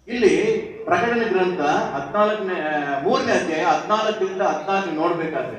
ಇಲ್ಲಿ ಪ್ರಕಟಣೆ ಗ್ರಂಥ ಹದಿನಾಲ್ಕನೇ ಮೂರನೇ ಅಧ್ಯಾಯ ಹದಿನಾಲ್ಕರಿಂದ ಹದಿನಾಲ್ಕು ನೋಡ್ಬೇಕಾದ್ರೆ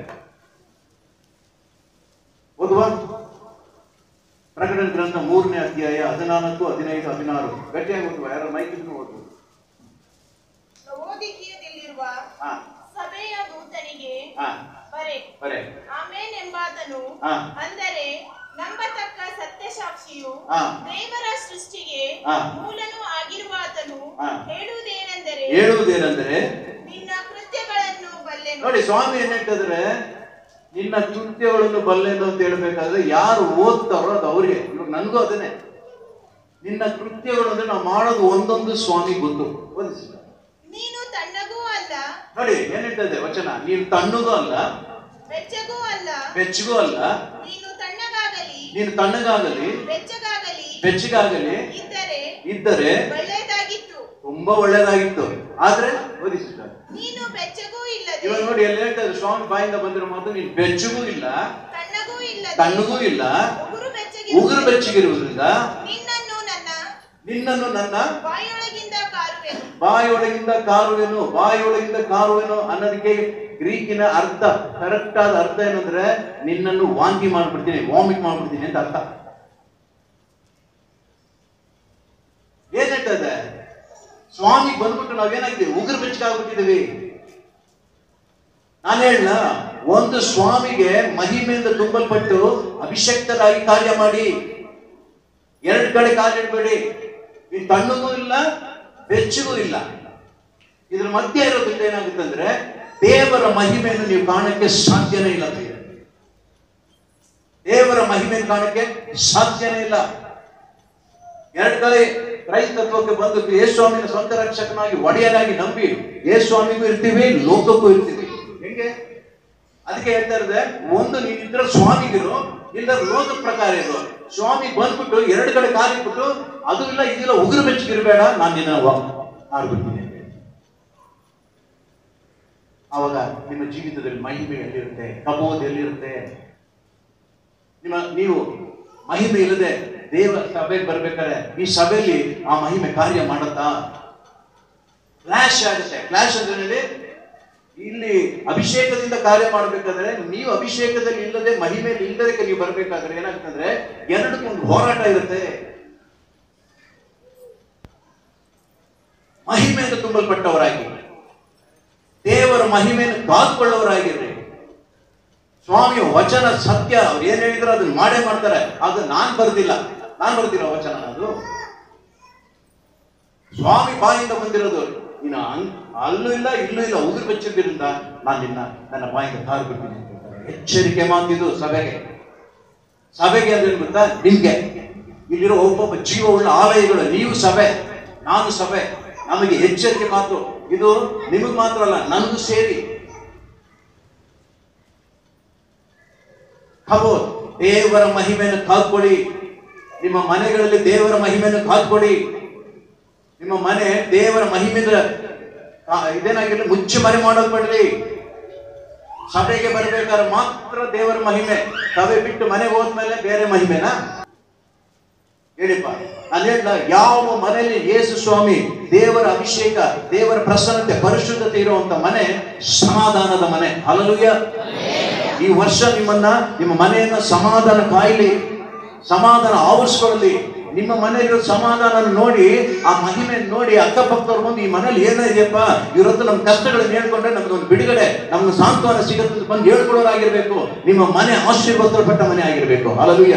ಓದುವ ಪ್ರಕಟಣೆ ಗ್ರಂಥ ಮೂರನೇ ಅಧ್ಯಾಯ ಹದಿನಾಲ್ಕು ಹದಿನೈದು ಹದಿನಾರು ಗಟ್ಟಿಯಾಗಿ ಓದುವ ಯಾರು ಮೈಕ್ ಇದ್ರು ಓದುವ ಲವೋದಿಕೀಯದಲ್ಲಿರುವ ಹಾ ಸಭೆಯ ದೂತನಿಗೆ ಹಾ ಬರೆ ಬರೇ ಆಮೇನ್ ಎಂಬಾತನು ಹಾ. ಅಂದರೆ ನಂಬತಕ್ಕ ಸತ್ಯಸಾಕ್ಷಿಯು ಹಾ. ದೇವರ ಸೃಷ್ಟಿಗೆ ಹಾ. ಮೂಲನೂ ಆಗಿರುವಾತನು ಹಾ. ಹೇಳುವುದೇನೆಂದರೆ ಹೇಳುವುದೇನೆಂದರೆ ನಿನ್ನ ಕೃತ್ಯಗಳನ್ನು ಬಲ್ಲೆನು ನೋಡಿ ಸ್ವಾಮಿ ಏನ್ ಹೇಳ್ತಿದ್ರೆ ನಿನ್ನ ಕೃತ್ಯಗಳನ್ನು ಬಲ್ಲೆನು ಅಂತ ಹೇಳ್ಬೇಕಾದ್ರೆ ಯಾರು ಓದ್ತಾರೋ ಅದು ಅವ್ರಿಗೆ ಇವಾಗ ನನಗೂ ಅದನ್ನೇ ನಿನ್ನ ಕೃತ್ಯಗಳು ಅಂದ್ರೆ ನಾವು ಮಾಡೋದು ಒಂದೊಂದು ಸ್ವಾಮಿ ಗೊತ್ತು ಓದಿಸಿ ನೀನು ತಣ್ಣಗೂ ಅಲ್ಲ ನೋಡಿ ಏನ್ ಹೇಳ್ತದೆ ವಚನ ನೀನು ತಣ್ಣಗೂ ಅಲ್ಲ ಬೆಚ್ಚಗೂ ಅಲ್ಲ ಬೆಚ್ಚಗೂ ಅಲ್ಲ ನೀನು ತಣ್ಣಗಾಗಲಿ ನೀನು ತಣ್ಣಗಾಗಲಿ ಬೆಚ್ಚಗಾಗಲಿ ಬೆಚ್ಚಗಾಗಲಿ ಇದ್ದರೆ ಇದ್ದರೆ ಒಳ್ಳೆಯದಾಗಿತ್ತು ತುಂಬಾ ಒಳ್ಳೇದಾಗಿತ್ತು ಆದ್ರೆ ಓದಿಸಿ ನೀನು ಬೆಚ್ಚಗೂ ಇಲ್ಲದೆ ಇವಾಗ ನೋಡಿ ಎಲ್ಲಿ ಹೇಳ್ತಾರೆ ಸ್ವಾಮಿ ಬಾಯಿಂದ ಬಂದಿರೋ ಮಾತು ನೀನು ಬೆಚ್ಚಗೂ ಇಲ್ಲ ತಣ್ಣಗೂ ಇಲ್ಲದೆ ತಣ್ಣಗೂ ಇಲ್ಲ ಉಗುರು ಬೆಚ್ಚಗೆ ಉಗುರು ಬೆಚ್ಚಗಿರುವುದರಿಂದ ನಿನ್ನನ್ನು ನನ್ನ ನಿನ್ನನ್ನು ನನ್ನ ಬಾಯೊಳಗಿಂದ ಕಾರುವೆನು ಬಾಯೊಳಗಿಂದ ಕಾರುವೆನು ಬಾಯೊಳಗಿಂದ ಕಾರುವೆನು ಅನ್ನೋದಕ್ಕೆ ಗ್ರೀಕಿನ ಅರ್ಥ ಕರೆಕ್ಟ್ ಆದ ಅರ್ಥ ಏನಂದ್ರೆ ನಿನ್ನನ್ನು ವಾಂತಿ ಮಾಡ್ಬಿಡ್ತೀನಿ ವಾಮಿಟ್ ಮಾಡ್ಬಿಡ್ತೀನಿ ಅಂತ ಅರ್ಥ ಏನ್ ಹೇಳ್ತದೆ ಸ್ವಾಮಿ ಬಂದ್ಬಿಟ್ಟು ನಾವೇನಾಗಿದ್ದೀವಿ ಉಗುರು ಬೆಚ್ಚಗಾಗ್ಬಿಟ್ಟಿದ್ದೀವಿ ನಾನು ಹೇಳ ಒಂದು ಸ್ವಾಮಿಗೆ ಮಹಿಮೆಯಿಂದ ತುಂಬಲ್ಪಟ್ಟು ಅಭಿಷಕ್ತರಾಗಿ ಕಾರ್ಯ ಮಾಡಿ ಎರಡು ಕಡೆ ಕಾಲಿಡಬೇಡಿ ನೀನು ತಣ್ಣಗೂ ಇಲ್ಲ ಬೆಚ್ಚಗೂ ಇಲ್ಲ ಇದ್ರ ಮಧ್ಯೆ ಇರೋದ್ರಿಂದ ಏನಾಗುತ್ತೆ ಅಂದ್ರೆ ದೇವರ ಮಹಿಮೆಯನ್ನು ನೀವು ಕಾಣಕ್ಕೆ ಸಾಧ್ಯನೇ ಇಲ್ಲ ಪ್ರಿಯರೇ. ದೇವರ ಮಹಿಮೆಯನ್ನು ಕಾಣಕ್ಕೆ ಸಾಧ್ಯನೇ ಇಲ್ಲ ಎರಡು ಕಡೆ ಕ್ರೈಸ್ತತ್ವಕ್ಕೆ ಬಂದು ಯೇಸ್ವಾಮಿನ ಸ್ವಂತ ರಕ್ಷಕನಾಗಿ ಒಡೆಯನಾಗಿ ನಂಬಿ ಯೇಸ್ವಾಮಿಗೂ ಇರ್ತೀವಿ ಲೋಕಕ್ಕೂ ಇರ್ತೀವಿ ಹೆಂಗೆ ಅದಕ್ಕೆ ಹೇಳ್ತಾ ಇರೋದೆ ಒಂದು ನೀನಿದ್ರ ಸ್ವಾಮಿಗಿರು ಇಲ್ಲ ಲೋಕ ಪ್ರಕಾರ ಇರು ಸ್ವಾಮಿ ಬಂದ್ಬಿಟ್ಟು ಎರಡು ಕಡೆ ಕಾಲಿಟ್ಬಿಟ್ಟು ಅದು ಇಲ್ಲ ಇದಿಲ್ಲ ಉಗುರು ಬೆಚ್ಚಗಿರ್ಬೇಡ ನಾನು ನಿನ್ನ ಆಡ್ಬಿಡ್ತೀನಿ ಅಂತ ಹೇಳಿ. ಆವಾಗ ನಿಮ್ಮ ಜೀವಿತದಲ್ಲಿ ಮಹಿಮೆ ಎಲ್ಲಿರುತ್ತೆ ಕಬೋದ್ ಎಲ್ಲಿರುತ್ತೆ ನಿಮ್ಮ ನೀವು ಮಹಿಮೆ ಇಲ್ಲದೆ ದೇವ ಸಭೆಗೆ ಬರ್ಬೇಕಾದ್ರೆ ಈ ಸಭೆಯಲ್ಲಿ ಆ ಮಹಿಮೆ ಕಾರ್ಯ ಮಾಡುತ್ತಾ ಕ್ಲಾಶ್ ಆಗುತ್ತೆ ಕ್ಲಾಶ್ ಅಂದ್ರೆ ಹೇಳಿ ಇಲ್ಲಿ ಅಭಿಷೇಕದಿಂದ ಕಾರ್ಯ ಮಾಡಬೇಕಾದ್ರೆ ನೀವು ಅಭಿಷೇಕದಲ್ಲಿ ಇಲ್ಲದೆ ಮಹಿಮೆ ಇಲ್ಲದಕ್ಕೆ ನೀವು ಬರ್ಬೇಕಾದ್ರೆ ಏನಾಗುತ್ತೆ ಅಂದ್ರೆ ಎರಡಕ್ಕೊಂದು ಹೋರಾಟ ಇರುತ್ತೆ ಮಹಿಮೆಯಿಂದ ತುಂಬಲ್ಪಟ್ಟವರಾಗಿ ದೇವರ ಮಹಿಮೆಯನ್ನು ಕಾದ್ಕೊಳ್ಳೋರಾಗಿರ್ರಿ ಸ್ವಾಮಿ ವಚನ ಸತ್ಯ ಅವ್ರು ಏನ್ ಹೇಳಿದ್ರು ಅದನ್ನ ಮಾಡೇ ಮಾಡ್ತಾರೆ ಅದು ನಾನ್ ಬರ್ದಿಲ್ಲ ನಾನ್ ಬರ್ದಿರೋ ವಚನ ಅದು ಸ್ವಾಮಿ ಬಾಯಿಂದ ಬಂದಿರೋದು ಇನ್ನು ಅನ್- ಅಲ್ಲೂ ಇಲ್ಲ ಇಲ್ಲೂ ಇಲ್ಲ ಉಗುರು ಬೆಚ್ಚಿದ್ರಿಂದ ನಾನು ನಿನ್ನ ನನ್ನ ಬಾಯಿಂದ ಕಾರು ಬಿಡ್ತೀನಿ ಅಂತ ಹೇಳ್ತಾರೆ. ಎಚ್ಚರಿಕೆ ಮಾತಿದು ಸಭೆಗೆ ಸಭೆಗೆ ಅಂದ್ರೆ ಏನ್ ಗೊತ್ತಾ ನಿಮ್ಗೆ ಇಲ್ಲಿರೋ ಒಬ್ಬೊಬ್ಬ ಜೀವವುಳ್ಳ ಆಲಯಗಳು ನೀವು ಸಭೆ ನಾನು ಸಭೆ ನಮಗೆ ಎಚ್ಚರಿಕೆ ಮಾತು ಇದು ನಿಮಗ್ ಮಾತ್ರ ಅಲ್ಲ ನನಗೂ ಸೇರಿ ಖಬೋದ್ ದೇವರ ಮಹಿಮೆಯನ್ನು ಕಾದ್ಕೊಳ್ಳಿ ನಿಮ್ಮ ಮನೆಗಳಲ್ಲಿ ದೇವರ ಮಹಿಮೆಯನ್ನು ಕಾದ್ಕೊಳ್ಳಿ ನಿಮ್ಮ ಮನೆ ದೇವರ ಮಹಿಮೆಯಿಂದ ಆ, ಇದೇನಾಗಿರಲಿ ಮುಚ್ಚಿ ಮರೆ ಮಾಡೋದು ಬೇಡ್ರಿ ಸಭೆಗೆ ಬರ್ಬೇಕಾದ್ರೆ ಮಾತ್ರ ದೇವರ ಮಹಿಮೆ ಸಭೆ ಬಿಟ್ಟು ಮನೆಗೆ ಹೋದ್ಮೇಲೆ ಬೇರೆ ಮಹಿಮೆನಾ ಹೇಳಿಪ್ಪ ನಾನು ಹೇಳ್ದ ಯಾವ ಮನೆಯಲ್ಲಿ ಯೇಸು ಸ್ವಾಮಿ ದೇವರ ಅಭಿಷೇಕ ದೇವರ ಪ್ರಸನ್ನತೆ ಪರಿಶುದ್ಧತೆ ಇರುವಂತ ಮನೆ ಸಮಾಧಾನದ ಮನೆ ಅಲ್ಲಲುಯ್ಯ ಈ ವರ್ಷ ನಿಮ್ಮನ್ನ ನಿಮ್ಮ ಮನೆಯನ್ನ ಸಮಾಧಾನ ಕಾಯಲಿ ಸಮಾಧಾನ ಆವರಿಸ್ಕೊಳ್ಳಲಿ ನಿಮ್ಮ ಮನೆಯಲ್ಲಿರೋ ಸಮಾಧಾನ ನೋಡಿ ಆ ಮಹಿಮೆ ನೋಡಿ ಅಕ್ಕಪಕ್ಕದವ್ರು ಬಂದು ಈ ಮನೇಲಿ ಏನಿದೆಯಪ್ಪ ಇವತ್ತು ನಮ್ಮ ಕಷ್ಟಗಳನ್ನ ಹೇಳ್ಕೊಂಡ್ರೆ ನಮ್ಗೊಂದು ಬಿಡುಗಡೆ ನಮ್ಗೆ ಸಾಂತ್ವನ ಸಿಗುತ್ತೆ ಅಂತ ಬಂದು ಹೇಳ್ಕೊಳ್ಳೋರಾಗಿರ್ಬೇಕು ನಿಮ್ಮ ಮನೆ ಆಶೀರ್ವಾದಪಟ್ಟ ಮನೆ ಆಗಿರ್ಬೇಕು ಅಲ್ಲಲುಯ್ಯ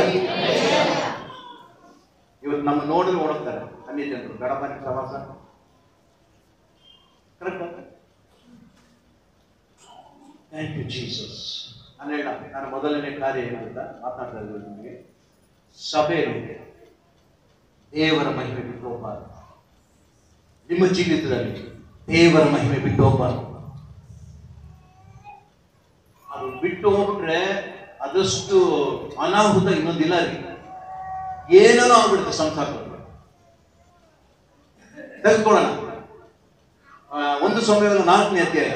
ಇವತ್ತು ನಮ್ಮ ನೋಡಿದ್ರೆ ಓಡುತ್ತಾರೆ ಅನ್ಯ ಜನರು ಗಡಪನ ಸವಾಸ ಕರೆಕ್ಟ್ ಥ್ಯಾಂಕ್ ಯು ಜೀಸಸ್ ಅಂದ್ರೆ ನನ್ನ ಮೊದಲನೇ ಕಾರ್ಯ ಏನಂತ ಮಾತನಾಡ್ತಾ ಇದ್ದೀನಿ ನಿಮಗೆ ಸಭೆಯಲ್ಲಿ ದೇವರ ಮಹಿಮೆ ಬಿಟ್ಟು ಹೋಗಬಾರ್ದು ನಿಮ್ಮ ಜೀವಿತದಲ್ಲಿ ದೇವರ ಮಹಿಮೆ ಬಿಟ್ಟು ಹೋಗಬಾರ್ದು ಅದು ಬಿಟ್ಟು ಹೋಗ್ಬಿಟ್ರೆ ಅದಷ್ಟು ಅನಾಹುತ ಇನ್ನೊಂದಿಲ್ಲ ರೀ ಏನೋ ಆಗ್ಬಿಡುತ್ತೆ ಸಂಸಾರದಲ್ಲಿ ತೆಗೆದುಕೊಳ್ಳೋಣ ಆ, ಒಂದು ಸಮಯದಲ್ಲಿ ನಾಲ್ಕನೇ ಅಧ್ಯಾಯ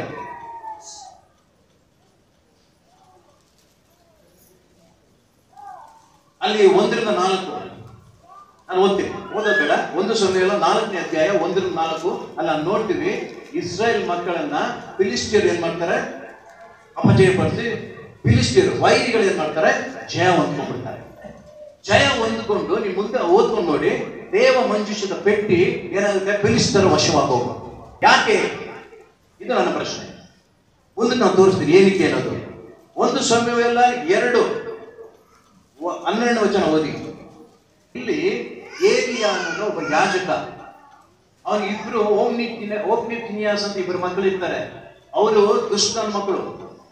ಅಲ್ಲಿ ಒಂದರಿಂದ ನಾಲ್ಕು ನಾನು ಓದ್ತೀನಿ ಓದೋದ್ ಬೇಡ ಒಂದು ಸಮಯ ನಾಲ್ಕನೇ ಅಧ್ಯಾಯ ಒಂದರಿಂದ ನಾಲ್ಕು ಅಲ್ಲಿ ನಾವು ನೋಡ್ತೀವಿ ಇಸ್ರಾಯೇಲ್ ಮಕ್ಕಳನ್ನ ಫಿಲಿಸ್ಟಿಯರ್ ಏನ್ ಮಾಡ್ತಾರೆ ಅಪಜಯಪಡಿಸಿ ಫಿಲಿಸ್ಟಿಯರು ವೈರಿಗಳು ಏನ್ ಮಾಡ್ತಾರೆ ಜಯ ಹೊಂದ್ಕೊಂಡ್ಬಿಡ್ತಾರೆ ಜಯ ಹೊಂದ್ಕೊಂಡು ನೀವು ಮುಂದೆ ಓದ್ಕೊಂಡು ನೋಡಿ ದೇವ ಮಂಜುಷದ ಪೆಟ್ಟಿ ಏನಾಗುತ್ತೆ ಫಿಲಿಸ್ತರ ವಶವಾಗಿ ಹೋಗು ಯಾಕೆ ಇದು ನನ್ನ ಪ್ರಶ್ನೆ ಮುಂದೆ ನಾನು ತೋರಿಸ್ತೀನಿ ಏನಕ್ಕೆ ಅನ್ನೋದು ಒಂದು ಸಮಯವೆಲ್ಲ ಎರಡು ವ- ಹನ್ನೆರಡನೇ ವಚನ ಓದಿ ಇಲ್ಲಿ ಏಲಿಯಾ ಅನ್ನೋದು ಒಬ್ಬ ಯಾಜಕ ಅವನು ಇಬ್ರು ಓಮ್ನಿ ಓಮ್ನಿ ಫಿನಿಯಾಸ್ ಅಂತ ಇಬ್ಬರು ಮಕ್ಕಳು ಇರ್ತಾರೆ ಅವರು ದುಷ್ಟನ ಮಕ್ಕಳು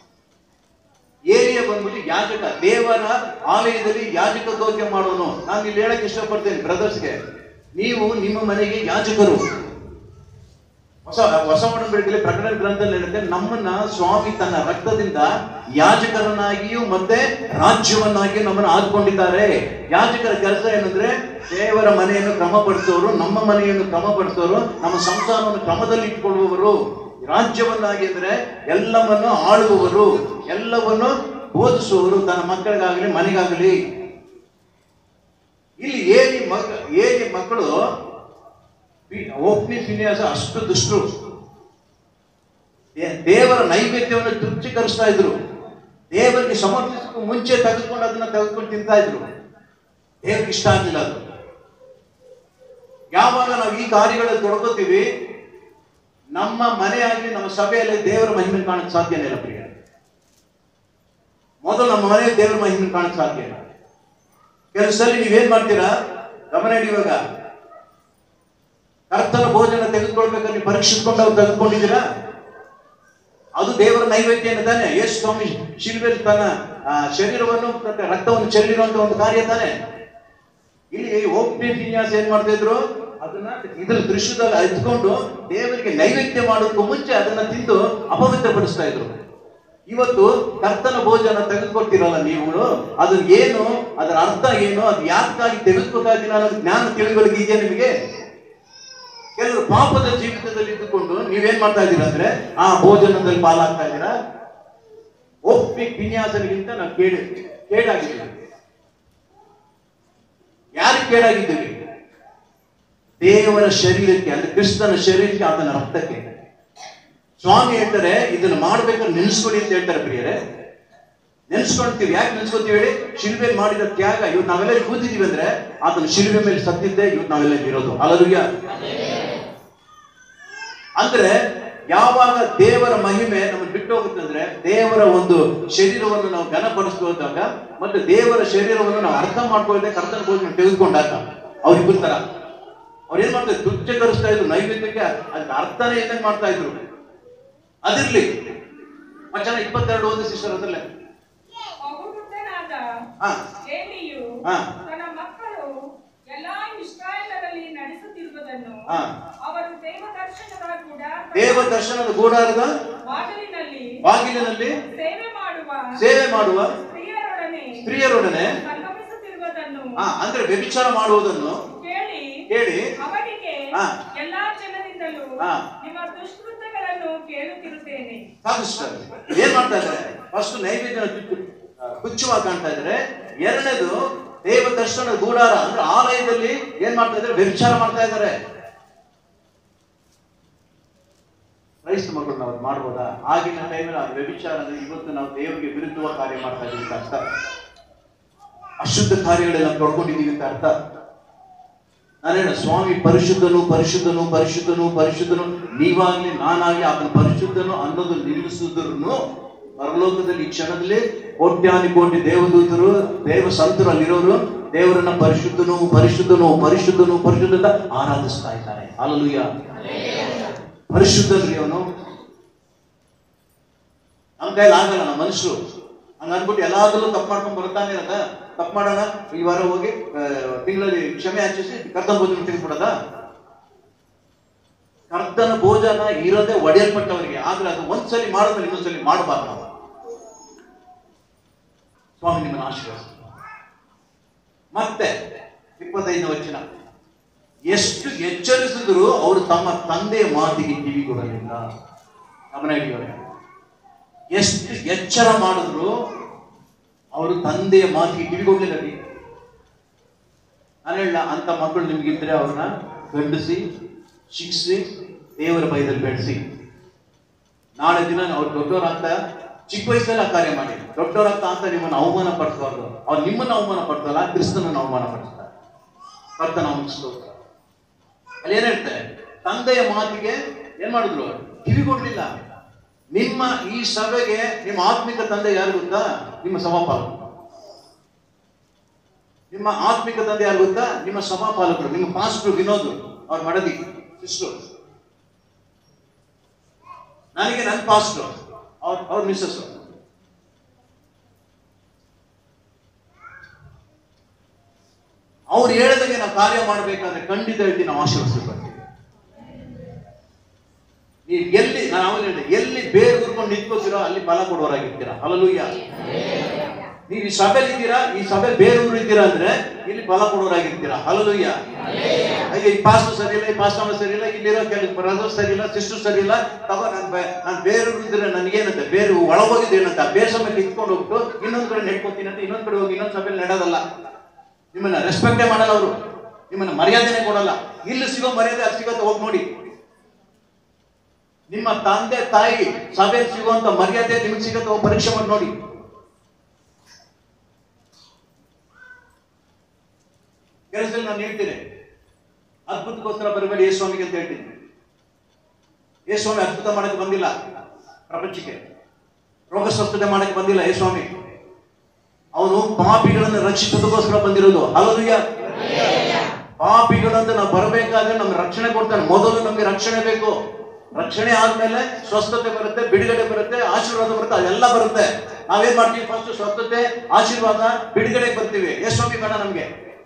ಏರಿಯ ಬಂದ್ಬಿಟ್ಟು ಯಾಜಕ ದೇವರ ಆಲಯದಲ್ಲಿ ಯಾಜಕ ದೌತ್ಯ ಮಾಡೋನು ನಾನು ಇಲ್ಲಿ ಹೇಳಕ್ ಇಷ್ಟಪಡ್ತೇನೆ ಬ್ರದರ್ಸ್ಗೆ ನೀವು ನಿಮ್ಮ ಮನೆಗೆ ಯಾಜಕರು ಹೊಸ ಹೊಸ ಒಡಂಬಡಿಕೆಯಲ್ಲಿ ಪ್ರಕಟಣೆ ಗ್ರಂಥದಲ್ಲಿ ಹೇಳುತ್ತೆ ನಮ್ಮನ್ನ ಸ್ವಾಮಿ ತನ್ನ ರಕ್ತದಿಂದ ಯಾಜಕರನ್ನಾಗಿಯೂ ಮತ್ತೆ ರಾಜ್ಯವನ್ನಾಗಿಯೂ ನಮ್ಮನ್ನು ಆದ್ಕೊಂಡಿದ್ದಾರೆ ಯಾಜಕರ ಕೆಲಸ ಏನಂದ್ರೆ ದೇವರ ಮನೆಯನ್ನು ಕ್ರಮಪಡಿಸೋರು ನಮ್ಮ ಮನೆಯನ್ನು ಕ್ರಮಪಡಿಸೋರು ನಮ್ಮ ಸಂಸಾರವನ್ನು ಕ್ರಮದಲ್ಲಿ ಇಟ್ಕೊಳ್ಳುವವರು ರಾಜ್ಯವನ್ನಾಗಿ ಅಂದ್ರೆ ಎಲ್ಲವನ್ನು ಆಳುವವರು ಎಲ್ಲವನ್ನು ಬೋಧಿಸುವವರು ತನ್ನ ಮಕ್ಕಳಿಗಾಗಲಿ ಮನೆಗಾಗಲಿ ಇಲ್ಲಿ ಏರಿ ಮಗ ಏರಿ ಮಕ್ಕಳು ಓಪ್ನಿ ಫಿನಿಯಾಸ ಅಷ್ಟು ದುಷ್ಟರು ದೇ- ದೇವರ ನೈವೇದ್ಯವನ್ನು ತೃಪ್ತಿಕರಿಸ್ತಾ ಇದ್ರು ದೇವರಿಗೆ ಸಮರ್ಪಿಸಕ್ಕೂ ಮುಂಚೆ ತೆಗೆದುಕೊಂಡು ಅದನ್ನ ತೆಗೆದುಕೊಂಡು ತಿಂತಾ ಇದ್ರು ದೇವ್ರಿಗೆ ಇಷ್ಟ ಆಗಲಿಲ್ಲ ಅದು ಯಾವಾಗ ನಾವು ಈ ಕಾರ್ಯಗಳಲ್ಲಿ ತೊಡ್ಕೋತೀವಿ ನಮ್ಮ ಮನೆಯಾಗಲಿ ನಮ್ಮ ಸಭೆಯಲ್ಲಿ ದೇವರ ಮಹಿಮೆ ಕಾಣಕ್ಕೆ ಸಾಧ್ಯನೇ ಇಲ್ಲ ಪ್ರಿಯ ಮೊದಲು ನಮ್ಮ ಮನೆಯಲ್ಲಿ ದೇವರ ಮಹಿಮೆ ಕಾಣಕ್ಕೆ ಸಾಧ್ಯ ಇಲ್ಲ ಕೆಲವು ಸಲ ನೀವೇನ್ ಮಾಡ್ತೀರಾ ಗಮನ ಇಡಿ ಇವಾಗ ಕರ್ತನ ಭೋಜನ ತೆಗೆದುಕೊಳ್ಬೇಕಾದ್ರೆ ನೀವು ಪರೀಕ್ಷಿಸ್ಕೊಂಡು ಅವ್ರು ತೆಗೆದುಕೊಂಡಿದ್ದೀರಾ ಅದು ದೇವರ ನೈವೇದ್ಯ ತಾನೆ ಯೇಸು ಸ್ವಾಮಿ ಶಿಲ್ವೆಲ್ ತನ್ನ ಆ, ಶರೀರವನ್ನು ಮತ್ತೆ ರಕ್ತವನ್ನು ಚೆಲ್ಲಿರುವಂತ ಒಂದು ಕಾರ್ಯ ತಾನೆ ಇಲ್ಲಿ ಓಪಿ ವಿನ್ಯಾಸ ಏನ್ ಮಾಡ್ತಾ ಇದ್ರು ಅದನ್ನ ಇದ್ರ ದೃಶ್ಯದಲ್ಲಿ ಎತ್ಕೊಂಡು ದೇವರಿಗೆ ನೈವೇದ್ಯ ಮಾಡೋದಕ್ಕೂ ಮುಂಚೆ ಅದನ್ನ ತಿಂದು ಅಪವಿತ್ರಪಡಿಸ್ತಾ ಇದ್ರು ಇವತ್ತು ಕರ್ತನ ಭೋಜನ ತೆಗೆದುಕೊಡ್ತೀರಲ್ಲ ನೀವು ಅದು ಏನು ಅದರ ಅರ್ಥ ಏನು ಅದು ಯಾಕಾಗಿ ತೆಗೆದುಕೊತಾ ಇದ್ದೀನ ಅನ್ನೋದು ಜ್ಞಾನ ತಿಳಿಗಳಿಗೆ ಇದೆಯಾ ನಿಮಗೆ ಕೆಲವರು ಪಾಪದ ಜೀವಿತದಲ್ಲಿ ಇದ್ದುಕೊಂಡು ನೀವೇನ್ ಮಾಡ್ತಾ ಇದ್ದೀರಾ ಅಂದ್ರೆ ಆ ಭೋಜನದಲ್ಲಿ ಪಾಲಾಗ್ತಾ ಇದ್ದೀರಾ ಒಪ್ಪಿ ವಿನ್ಯಾಸನಿಗಿಂತ ನಾವು ಕೇಳಿ ಕೇಡಾಗಿದ್ದೀವಿ ಯಾರಿಗೆ ಕೇಡಾಗಿದ್ದೀವಿ ದೇವರ ಶರೀರಕ್ಕೆ ಅಂದ್ರೆ ಕ್ರಿಸ್ತನ ಶರೀರಕ್ಕೆ ಆತನ ರಕ್ತಕ್ಕೆ ಸ್ವಾಮಿ ಹೇಳ್ತಾರೆ ಇದನ್ನ ಮಾಡ್ಬೇಕಾದ್ರೆ ನೆನೆಸ್ಕೊಡಿ ಅಂತ ಹೇಳ್ತಾರೆ ಪ್ರಿಯರೇ ನೆನೆಸ್ಕೊಳ್ತೀವಿ ಯಾಕೆ ನೆನೆಸ್ಕೊತೀವಿ ಹೇಳಿ ಶಿಲ್ಬೆ ಮಾಡಿದ ತ್ಯಾಗ ಇವತ್ತು ನಾವೆಲ್ಲ ಇಲ್ಲಿ ಕೂತಿದೀವಿ ಅಂದ್ರೆ ಆತನ ಶಿಲ್ಬೆ ಮೇಲೆ ಸತ್ತಿದ್ದೆ ಇವತ್ತು ನಾವೆಲ್ಲ ಇಲ್ಲಿ ಇರೋದು ಅಲ್ಲರುಯ್ಯ ಅಂದ್ರೆ ಯಾವಾಗ ದೇವರ ಮಹಿಮೆ ನಮ್ಮನ್ನು ಬಿಟ್ಟು ಹೋಗುತ್ತೆ ಅಂದ್ರೆ ದೇವರ ಒಂದು ಶರೀರವನ್ನು ನಾವು ಘನಪಡಿಸ್ಕೊಂಡಾಗ ಮತ್ತೆ ದೇವರ ಶರೀರವನ್ನು ನಾವು ಅರ್ಥ ಮಾಡ್ಕೊಳ್ಳದೆ ಕರ್ತನ ಭೋಜನ ತೆಗೆದುಕೊಂಡಾಗ ಅವ್ರಿಬ್ಬರ ತರ ಅವ್ರು ಏನ್ ಮಾಡ್ತಾರೆ ತುಚ್ಛಕರಿಸ್ತಾ ಇದ್ರು ನೈವೇದ್ಯಕ್ಕೆ ಅದಕ್ಕೆ ಅರ್ಥನೇ ಇದ್ದಂಗೆ ಮಾಡ್ತಾ ಇದ್ರು ಅದಿರ್ಲಿ ವಚನ ಇಪ್ಪತ್ತೆರಡು ಒಂದು ಸಿಸ್ಟರ್ ಅದ್ರಲ್ಲೇ ಬಹುವೃದ್ಧನಾದ ಹಾ ಏಲಿಯು ಹಾ. ತನ್ನ ಮಕ್ಕಳು ಎಲ್ಲಾ ಇಸ್ರಾಯೇಲರಲ್ಲಿ ನಡೆಸುತ್ತಿರುವುದನ್ನು ಹಾ. ಅವರು ದೇವ ದರ್ಶನದ ಕೂಡ ದೇವ ದರ್ಶನದ ಗೂಡಾರದ ಬಾಗಿಲಿನಲ್ಲಿ ಬಾಗಿಲಿನಲ್ಲಿ ಸೇವೆ ಮಾಡುವ ಸೇವೆ ಮಾಡುವ ಸ್ತ್ರೀಯರೊಡನೆ ಸ್ತ್ರೀಯರೊಡನೆ ಸಂಗಮಿಸುತ್ತಿರುವುದನ್ನು ಹಾ ಅಂದ್ರೆ ವ್ಯಭಿಚಾರ ಮಾಡುವುದನ್ನು ಕೇಳಿ ಕೇಳಿ ಅವರಿಗೆ ಹಾ. ಎಲ್ಲಾ ಜನರಿಂದಲೂ ಹಾ. ನಿಮ್ಮ ದುಷ್ಕೃತ್ಯಗಳನ್ನು ಕೇಳುತ್ತಿರುತ್ತೇನೆ ಸಾಕು ಸರ್ ಏನ್ ಮಾಡ್ತಾ ಇದ್ದಾರೆ ಫಸ್ಟ್ ನೈವೇದ್ಯ ಹುಚ್ಚುವಾಗಿ ಕಾಣ್ತಾ ಇದ್ದಾರೆ ಎರಡನೇದು ದೇವ ದರ್ಶನ ಗೂಡಾರ ಅಂದ್ರೆ ಆಲಯದಲ್ಲಿ ಏನ್ ಮಾಡ್ತಾ ಇದ್ದಾರೆ ವ್ಯಭಿಚಾರ ಮಾಡ್ತಾ ಇದ್ದಾರೆ ಕ್ರೈಸ್ತ ಮಕ್ಕಳು ನಾವು ಅದ್ ಮಾಡ್ಬೋದಾ ಆಗಿನ ಟೈಮಲ್ಲಿ ಆ ವ್ಯಭಿಚಾರ ಅಂದ್ರೆ ಇವತ್ತು ನಾವು ದೇವರಿಗೆ ವಿರುದ್ಧವಾಗಿ ಕಾರ್ಯ ಮಾಡ್ತಾ ಇದೀವಿ ಅಂತ ಅರ್ಥ ಅಶುದ್ಧ ಕಾರ್ಯಗಳೆಲ್ಲ ತೊಡ್ಕೊಂಡಿದ್ದೀವಿ ಅಂತ ಅರ್ಥ ನಾನೇನ ಸ್ವಾಮಿ ಪರಿಶುದ್ಧನು ಪರಿಶುದ್ಧನು ಪರಿಶುದ್ಧನು ಪರಿಶುದ್ಧನು ನೀವಾಗ್ಲಿ ನಾನಾಗ್ಲಿ ಆತನ ಪರಿಶುದ್ಧನು ಅನ್ನೋದು ನಿಲ್ಲಿಸಿದ್ರು ಪರಲೋಕದಲ್ಲಿ ಈ ಕ್ಷಣದಲ್ಲಿ ಕೋಟ್ಯಾನಿ ಕೋಟಿ ದೇವದೂತರು ದೇವ ಸಂತರು ಅಲ್ಲಿರೋರು ದೇವರನ್ನ ಪರಿಶುದ್ಧನು ಪರಿಶುದ್ಧನು ಪರಿಶುದ್ಧನು ಪರಿಶುದ್ಧ ಅಂತ ಆರಾಧಿಸ್ತಾ ಇದ್ದಾರೆ ಅಲ್ಲೂಯ್ಯ ಪರಿಶುದ್ಧನ್ರಿ ಅವನು ನಮ್ಮ ಕೈಲಿ ಆಗಲ್ಲ ನಮ್ಮ ಮನುಷ್ಯರು ಹಂಗ ಅನ್ಬಿಟ್ಟು ಎಲ್ಲಾದ್ರೂ ತಪ್ಪು ಮಾಡ್ಕೊಂಡು ಬರ್ತಾನೆ ಇರದ ತಪ್ಪು ಮಾಡೋಣ ಈ ವಾರ ಹೋಗಿ ಆ, ತಿಂಗಳಲ್ಲಿ ಕ್ಷಮೆ ಯಾಚಿಸಿ ಕರ್ತನ ಭೋಜನ ತೆಗೆದುಬಿಡದ ಕರ್ತನ ಭೋಜನ ಇರೋದೇ ಒಡೆಯಲ್ಪಟ್ಟವರಿಗೆ ಆದ್ರೆ ಅದು ಒಂದ್ಸಲಿ ಮಾಡಿದ್ರೆ ಇನ್ನೊಂದ್ಸಲಿ ಮಾಡಬಾರ್ದು ನಾವು ಸ್ವಾಮಿ ನಿಮ್ಮನ್ನು ಆಶೀರ್ವಾದ ಮತ್ತೆ ಇಪ್ಪತ್ತೈದನೇ ವಚನ ಎಷ್ಟು ಎಚ್ಚರಿಸಿದ್ರು ಅವರು ತಮ್ಮ ತಂದೆಯ ಮಾತಿಗೆ ಕಿವಿಗೊಡಲಿಲ್ಲ ಗಮನ ಹಿಡಿಯೋರೆ ಎಷ್ಟು ಎಚ್ಚರ ಮಾಡಿದ್ರು ಅವರು ತಂದೆಯ ಮಾತಿಗೆ ಕಿವಿಗೊಡ್ಲಿಲ್ಲ ರೀ ನಾನು ಹೇಳ ಅಂತ ಮಕ್ಕಳು ನಿಮ್ಗಿದ್ರೆ ಅವ್ರನ್ನ ಖಂಡಿಸಿ ಶಿಕ್ಷಿಸಿ ದೇವರ ಭಯದಲ್ಲಿ ಬೆಳೆಸಿ ನಾಳೆ ದಿನ ಅವ್ರು ದೊಡ್ಡವರಾಗ್ತಾ ಚಿಕ್ಕ ವಯಸ್ಸಲ್ಲಿ ಆ ಕಾರ್ಯ ಮಾಡಿ ದೊಡ್ಡವರಾಗ್ತಾ ಅಂತ ನಿಮ್ಮನ್ನು ಅವಮಾನ ಪಡಿಸಬಾರ್ದು ಅವ್ರು ನಿಮ್ಮನ್ನು ಅವಮಾನ ಪಡ್ತಲ್ಲ ಕ್ರಿಸ್ತನನ್ನು ಅವಮಾನ ಪಡಿಸ್ತಾರೆ ಕರ್ತನ ಮುಗಿಸ್ತು ಅಲ್ಲಿ ಏನ್ ಹೇಳ್ತಾರೆ ತಂದೆಯ ಮಾತಿಗೆ ಏನ್ ಮಾಡಿದ್ರು ಕಿವಿಗೊಡ್ಲಿಲ್ಲ ನಿಮ್ಮ ಈ ಸಭೆಗೆ ನಿಮ್ಮ ಆತ್ಮಿಕ ತಂದೆ ಯಾರು ಗೊತ್ತಾ ನಿಮ್ಮ ಸಭಾಪಾಲಕರು ನಿಮ್ಮ ಆತ್ಮಿಕ ತಂದೆ ಯಾರು ಗೊತ್ತಾ ನಿಮ್ಮ ಸಭಾಪಾಲಕರು ನಿಮ್ಮ ಪಾಸ್ಟರ್ ವಿನೋದ್ ಅವ್ರ ಮಡದಿ ಸಿಸ್ಟರ್ ನನಗೆ ನನ್ನ ಪಾಸ್ಟರ್ ಅವ್ರ ಅವ್ರ ಮಿಸ್ಸಸ್ ಅವ್ರು ಹೇಳಿದಾಗೆ ನಾವು ಕಾರ್ಯ ಮಾಡಬೇಕಾದ್ರೆ ಖಂಡಿತ ಹೇಳ್ತೀನಿ ನಾವು ಆಶೀರ್ವದಿಸಿ ಬರ್ತೀವಿ ನೀವು ಎಲ್ಲಿ ನಾನು ಆಮೇಲೆ ಹೇಳಿದೆ ಎಲ್ಲಿ ಬೇರೆ ಊರ್ಕೊಂಡು ನಿಂತ್ಕೋತೀರೋ ಅಲ್ಲಿ ಫಲ ಕೊಡುವವರಾಗಿರ್ತೀರಾ ಅಲ್ಲೂಯ್ಯ ನೀವು ಈ ಸಭೆಲಿ ಇದ್ದೀರಾ ಈ ಸಭೆ ಬೇರೆ ಊರು ಇದ್ದೀರಾ ಅಂದ್ರೆ ಇಲ್ಲಿ ಫಲ ಕೊಡುವವರಾಗಿರ್ತೀರಾ ಅಲ್ಲೂಯ್ಯ ಅಯ್ಯ ಈ ಪಾಸ್ಟರ್ ಸರಿ ಇಲ್ಲ ಈ ಪಾಸ್ಟರ್ ಸರಿ ಇಲ್ಲ ಇಲ್ಲಿರೋ ಕೆಲವು ಬ್ರದರ್ ಸರಿ ಇಲ್ಲ ಸಿಸ್ಟರ್ ಸರಿ ಇಲ್ಲ ತಗೋ ನಾನು ನಾನು ಬೇರೆ ಊರು ಇದ್ರೆ ನನಗೇನಂತೆ ಬೇರೆ ಒಳಗೋಗಿದ್ದು ಏನಂತ ಬೇರೆ ಸಭೆ ನಿಂತ್ಕೊಂಡು ಹೋಗ್ಬಿಟ್ಟು ಇನ್ನೊಂದ್ ಕಡೆ ನೆಡ್ಕೊತೀನಿ ಅಂತ ಇನ್ನೊಂದ್ ಕಡೆ ಹೋಗಿ ಇನ್ನೊಂದ್ ಸಭೆಯಲ್ಲಿ ನಡೆಯೋದಲ್ಲ ನಿಮ್ಮನ್ನ ರೆಸ್ಪೆಕ್ಟೇ ಮಾಡಲ್ಲ ಅವರು ನಿಮ್ಮನ್ನ ಮರ್ಯಾದೆನೆ ಕೊಡಲ್ಲ ಇಲ್ಲಿ ಸಿಗೋ ಮರ್ಯಾದೆ ಅಲ್ಲಿ ಸಿಗತ್ತೆ ಹೋಗಿ ನೋಡಿ ನಿಮ್ಮ ತಂದೆ ತಾಯಿ ಸಭೆಯಲ್ಲಿ ಸಿಗುವಂತ ಮರ್ಯಾದೆ ನಿಮ್ಗೆ ಸಿಗತ್ತೆ ಹೋಗಿ ಪರೀಕ್ಷೆ ಮಾಡಿ ನೋಡಿ ಕೆಲಸದಲ್ಲಿ ನಾನು ಹೇಳ್ತೀನಿ ಅದ್ಭುತಕ್ಕೋಸ್ಕರ ಬರಬೇಡಿ ಯೇಸ್ವಾಮಿಗೆ ಅಂತ ಹೇಳ್ತೀನಿ ಯೇಸ್ವಾಮಿ ಅದ್ಭುತ ಮಾಡಕ್ಕೆ ಬಂದಿಲ್ಲ ಪ್ರಪಂಚಕ್ಕೆ ರೋಗ ಸ್ವಸ್ಥತೆ ಮಾಡಕ್ಕೆ ಬಂದಿಲ್ಲ ಯೇಸ್ವಾಮಿ ಅವನು ಪಾಪಿಗಳನ್ನು ರಕ್ಷಿಸೋದಕ್ಕೋಸ್ಕರ ಬಂದಿರೋದು ಅಲ್ಲದಯ್ಯ ಪಾಪಿಗಳಂತ ನಾವು ಬರಬೇಕಾದ್ರೆ ನಮ್ಗೆ ರಕ್ಷಣೆ ಕೊಡ್ತಾನೆ ಮೊದಲು ನಮ್ಗೆ ರಕ್ಷಣೆ ಬೇಕು ರಕ್ಷಣೆ ಆದ್ಮೇಲೆ ಸ್ವಸ್ಥತೆ ಬರುತ್ತೆ ಬಿಡುಗಡೆ ಬರುತ್ತೆ ಆಶೀರ್ವಾದ ಬರುತ್ತೆ ಅದೆಲ್ಲ ಬರುತ್ತೆ ನಾವೇನ್ ಮಾಡ್ತೀವಿ ಫಸ್ಟ್ ಸ್ವಸ್ಥತೆ ಆಶೀರ್ವಾದ ಬಿಡುಗಡೆ ಬರ್ತೀವಿ ಯಶೋಮಿ ಬೇಡ ನಮ್ಗೆ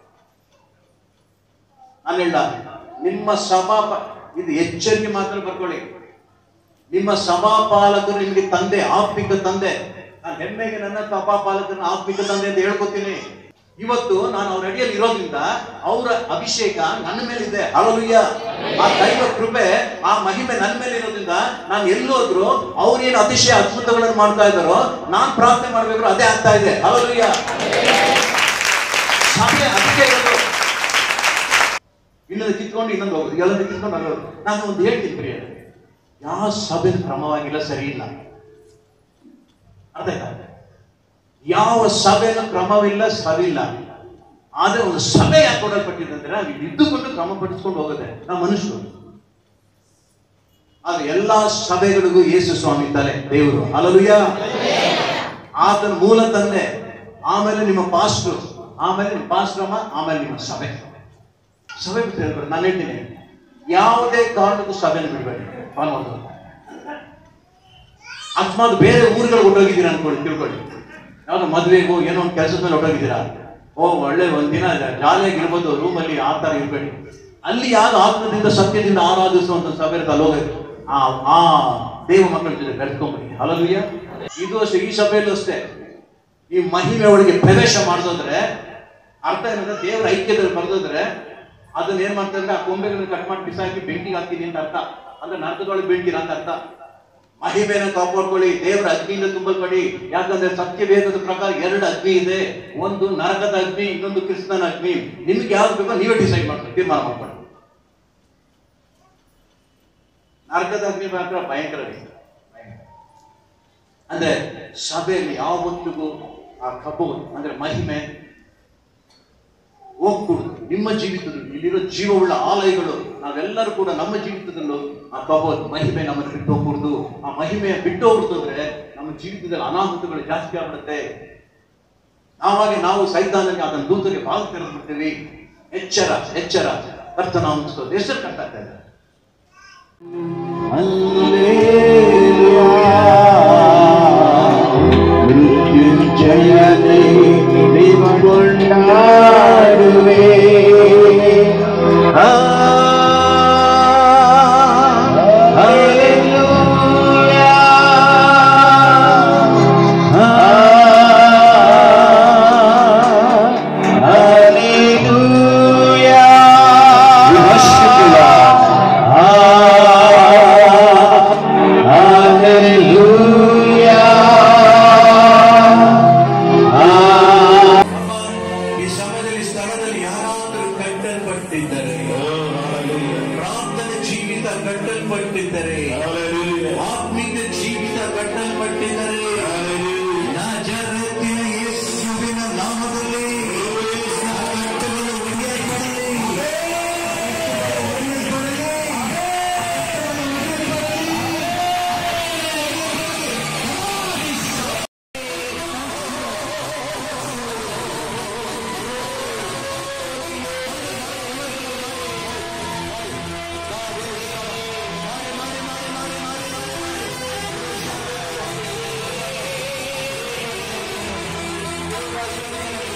ನಾನು ಹೇಳ ನಿಮ್ಮ ಸಭಾ ಇದು ಎಚ್ಚರಿಕೆ ಮಾತ್ರ ಬರ್ಕೊಳ್ಳಿ ನಿಮ್ಮ ಸಭಾಪಾಲಕರು ನಿಮಗೆ ತಂದೆ ಆತ್ಮಿಕ ತಂದೆ ನಾನು ಹೆಮ್ಮೆಗೆ ನನ್ನ ಸಭಾಪಾಲಕರನ್ನ ಆತ್ಮಿಕ ತಂದೆ ಅಂತ ಹೇಳ್ಕೊತೀನಿ ಇವತ್ತು ನಾನು ಅವ್ರ ಅಡಿಯಲ್ಲಿ ಇರೋದ್ರಿಂದ ಅವರ ಅಭಿಷೇಕ ನನ್ನ ಮೇಲಿದೆ ಅಳಲುಯ್ಯ ಆ ದೈವ ಕೃಪೆ ಆ ಮಹಿಮೆ ನನ್ನ ಮೇಲೆ ಇರೋದ್ರಿಂದ ನಾನು ಎಲ್ಲೋದ್ರು ಅವ್ರೇನು ಅತಿಶಯ ಅದ್ಭುತಗಳನ್ನು ಮಾಡ್ತಾ ಇದ್ದಾರೋ ನಾನ್ ಪ್ರಾರ್ಥನೆ ಮಾಡ್ಬೇಕಾದ್ರೂ ಅದೇ ಆಗ್ತಾ ಇದೆ ಅಳಲುಯ್ಯ ಸಭೆ ಅದಕ್ಕೆ ಇರೋದು ಇನ್ನೊಂದು ಕಿತ್ಕೊಂಡು ಇನ್ನೊಂದು ಹೋಗುದು ಎಲ್ಲೊಂದು ಕಿತ್ಕೊಂಡು ಹೋಗೋದು ನಾನು ಒಂದು ಹೇಳ್ತೀನಿ ಪ್ರಿಯ ಯಾವ ಸಭೆ ಕ್ರಮವಾಗಿಲ್ಲ ಸರಿ ಇಲ್ಲ ಅರ್ಥ ಆಯ್ತಾ ಯಾವ ಸಭೆನ ಕ್ರಮವಿಲ್ಲ ಸರಿಯಿಲ್ಲ ಆದ್ರೆ ಒಂದು ಸಭೆ ಯಾಕೆ ಕೊಡಲ್ಪಟ್ಟಿದೆ ಅಂದ್ರೆ ಅಲ್ಲಿ ಇದ್ದುಕೊಂಡು ಕ್ರಮ ಪಡಿಸ್ಕೊಂಡು ಹೋಗುತ್ತೆ ನಾವು ಮನುಷ್ಯರು ಆದ್ರೆ ಎಲ್ಲಾ ಸಭೆಗಳಿಗೂ ಯೇಸು ಸ್ವಾಮಿ ತಲೆ ದೇವರು ಅಲಲುಯ್ಯ ಆತನ ಮೂಲ ತಂದೆ ಆಮೇಲೆ ನಿಮ್ಮ ಪಾಸ್ಟ್ರು ಆಮೇಲೆ ನಿಮ್ಮ ಪಾಸ್ಟ್ರಮ್ಮ ಆಮೇಲೆ ನಿಮ್ಮ ಸಭೆ ಸಭೆ ಬಿಟ್ಟು ಹೇಳ್ಬೇಡಿ ನಾನು ಹೇಳ್ತೀನಿ ಯಾವುದೇ ಕಾರಣಕ್ಕೂ ಸಭೆನ ಬಿಡಬೇಡಿ ಅನ್ನೋದು ಅಕಸ್ಮಾತ್ ಬೇರೆ ಊರುಗಳಿಗೆ ಹೊಟ್ಟೋಗಿದ್ದೀರಾ ಅನ್ಕೊಳ್ಳಿ ತಿಳ್ಕೊಳ್ಳಿ ಯಾವ್ದೋ ಮದುವೆಗೂ ಏನೋ ಒಂದು ಕೆಲಸದ ಮೇಲೆ ಹೊಟ್ಟೋಗಿದ್ದೀರಾ ಓ ಒಳ್ಳೆ ಒಂದಿನ ಜಾಲಿಯಾಗಿ ಇರ್ಬೋದು ರೂಮಲ್ಲಿ ಆ ಥರ ಇರ್ಬೇಡಿ ಅಲ್ಲಿ ಯಾರು ಆತ್ಮದಿಂದ ಸತ್ಯದಿಂದ ಆರಾಧಿಸುವಂತ ಸಭೆ ಇರುತ್ತೆ ಅಲ್ಲಿ ಹೋಗಿ ಆ ಆ ದೇವ ಮಕ್ಕಳ ಜೊತೆ ಬೆರೆತ್ಕೊಂಡ್ಬಿಡಿ ಅಲ್ಲೂಯ್ಯ ಇದು ಅಷ್ಟೇ ಈ ಸಭೆಯಲ್ಲೂ ಅಷ್ಟೇ ಈ ಮಹಿಮೆ ಒಳಗೆ ಪ್ರವೇಶ ಮಾಡಿದ್ರೆ ಅರ್ಥ ಏನಂದ್ರೆ ದೇವರ ಐಕ್ಯದಲ್ಲಿ ಬರೆದಿದ್ರೆ ಅದನ್ನ ಏನ್ ಮಾಡ್ತಾರೆ ಆ ಕೊಂಬೆಗಳನ್ನ ಕಟ್ ಮಾಡಿ ಬಿಸಾಕಿ ಬೆಂಕಿಗೆ ಹಾಕ್ತೀನಿ ಅಂತ ಅರ್ಥ ಅಂದ್ರೆ ನರಕದೊಳಗೆ ಬೆಂಕಿರ ಅಂತ ಅರ್ಥ ಮಹಿಮೆನ ಕಾಪಾಡ್ಕೊಳ್ಳಿ ದೇವರ ಅಗ್ನಿಯಿಂದ ತುಂಬಲ್ಪಡಿ ಯಾಕಂದ್ರೆ ಸತ್ಯ ವೇದದ ಪ್ರಕಾರ ಎರಡು ಅಗ್ನಿ ಇದೆ ಒಂದು ನರಕದ ಅಗ್ನಿ ಇನ್ನೊಂದು ಕ್ರಿಸ್ತನ ಅಗ್ನಿ ನಿಮ್ಗೆ ಯಾವ್ದು ಬೇಕೋ ನೀವೇ ಡಿಸೈಡ್ ಮಾಡ್ಕೊಳ್ಳಿ ತೀರ್ಮಾನ ಮಾಡ್ಕೊಳ್ಳಿ ನರಕದ ಅಗ್ನಿ ಮಾತ್ರ ಭಯಂಕರ ಇದೆ. ಅಂದ್ರೆ ಸಭೆಯಲ್ಲಿ ಯಾವತ್ತಿಗೂ ಆ ಕಬ್ಬು ಅಂದ್ರೆ ಮಹಿಮೆ ಹೋಗ್ಕೊಡುದು ನಿಮ್ಮ ಜೀವಿತದಲ್ಲಿ ಇಲ್ಲಿರೋ ಜೀವವುಳ್ಳ ಆಲಯಗಳು ನಾವೆಲ್ಲರೂ ಕೂಡ ನಮ್ಮ ಜೀವಿತದಲ್ಲೂ ಆ ಕಬ್ಬು ಮಹಿಮೆ ನಮ್ಮನ್ನು ಬಿಟ್ಟು ಹೋಗ್ಬಿಡ್ದು ಆ ಮಹಿಮೆ ಬಿಟ್ಟು ಹೋಗ್ಬಿಡ್ತು ಅಂದ್ರೆ ನಮ್ಮ ಜೀವಿತದಲ್ಲಿ ಅನಾಹುತಗಳು ಜಾಸ್ತಿ ಆಗ್ಬಿಡುತ್ತೆ ನಾವಾಗಿ ನಾವು ಸೈತಾನಕ್ಕೆ ಅದನ್ನ ದೂತರಿಗೆ ಬಾಗಿಲು ತೆರೆದ್ಬಿಡ್ತೀವಿ ಎಚ್ಚರ ಎಚ್ಚರ ಕರ್ತನ ಅನ್ಸ್ಕೋದು ಹೆಸರು ಕಟ್ಟಾಗ್ತಾ ಇದೆ ಮೃತ್ಯುಂಜಯನೇ ನಿಮಗೊಂಡಾಡುವೆ ಆ, ಹಲ್ಲೆಲೂಯಾ. ಆ, hallelujah. We worship you, Lord. ಆ, ಆ, ಬಿಟ್ಟಿದ್ದಾರೆ ನಾಜರತಿಯ ಯೇಸುವಿನ ನಾಮದಲ್ಲಿ ಆ ಕಟ್ಟುಗಳು ಒಡೆಯಲ್ಪಡಲಿ. ಿ